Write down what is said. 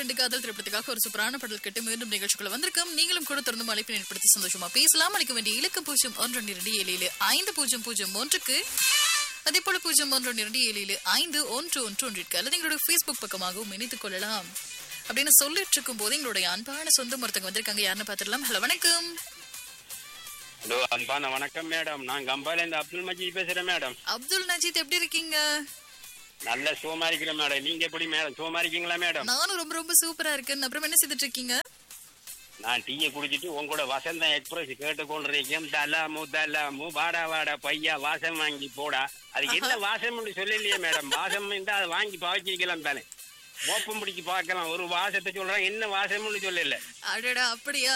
ரெண்டு காதல் திரைப்படத்துக்காக ஒரு சூப்பரான பாடல் கேட்டு மீண்டும் நிகழ்ச்சிக்குள்ள வந்திருக்கோம் நீங்களும் கூட தொடர்ந்து அழைப்பினை ஏற்படுத்தி சந்தோஷமா பேசலாம் அளிக்க வேண்டிய இலக்கு பூஜ்ஜியம் ஒன்று ரெண்டு இரண்டு ஏழு ஏழு ஐந்து பூஜ்ஜியம் பூஜ்ஜியம் ஒன்றுக்கு அதே போல பூஜ்ஜியம் ஒன்று ரெண்டு இரண்டு ஏழு ஏழு ஐந்து ஒன்று ஒன்று ஒன்றிற்கு அல்லது எங்களுடைய ஃபேஸ்புக் பக்கமாகவும் இணைத்துக் கொள்ளலாம் அப்படின்னு சொல்லிட்டு இருக்கும் போது எங்களுடைய அன்பான சொந்தம் ஒருத்தங்க வந்திருக்காங்க யாருன்னு பார்த்துடலாம் ஹலோ வணக்கம் ஹலோ அன்பான வணக்கம் மேடம் நான் கம்பால இருந்து அப்துல் மஜீத் பேசுறேன் மேடம் அப்துல் நஜீத் எப்படி இருக்கீங்க நல்ல சோமா இருக்கிறேன் மேடம் நீங்க எப்படி மேடம் சோமா இருக்கீங்களா மேடம் நானும் ரொம்ப ரொம்ப சூப்பரா இருக்கேன் அப்புறம் என்ன செய்துட்டு இருக்கீங்க நான் டீயை குடிச்சிட்டு உங்களோட வசந்தம் எக்ஸ்பிரஸ் கேட்டுக்கொண்டிருக்கேன் தலாமு தலாமு வாடா வாடா பையா வாசம் வாங்கி போடா அது என்ன வாசம்னு சொல்லலையே மேடம் வாசம் இருந்தா அதை வாங்கி பாய்ச்சிக்கலாம் தானே மோப்பம் பிடிச்சி பார்க்கலாம் ஒரு வாசத்தை சொல்றேன் என்ன வாசம்னு சொல்லல அடடா அப்படியா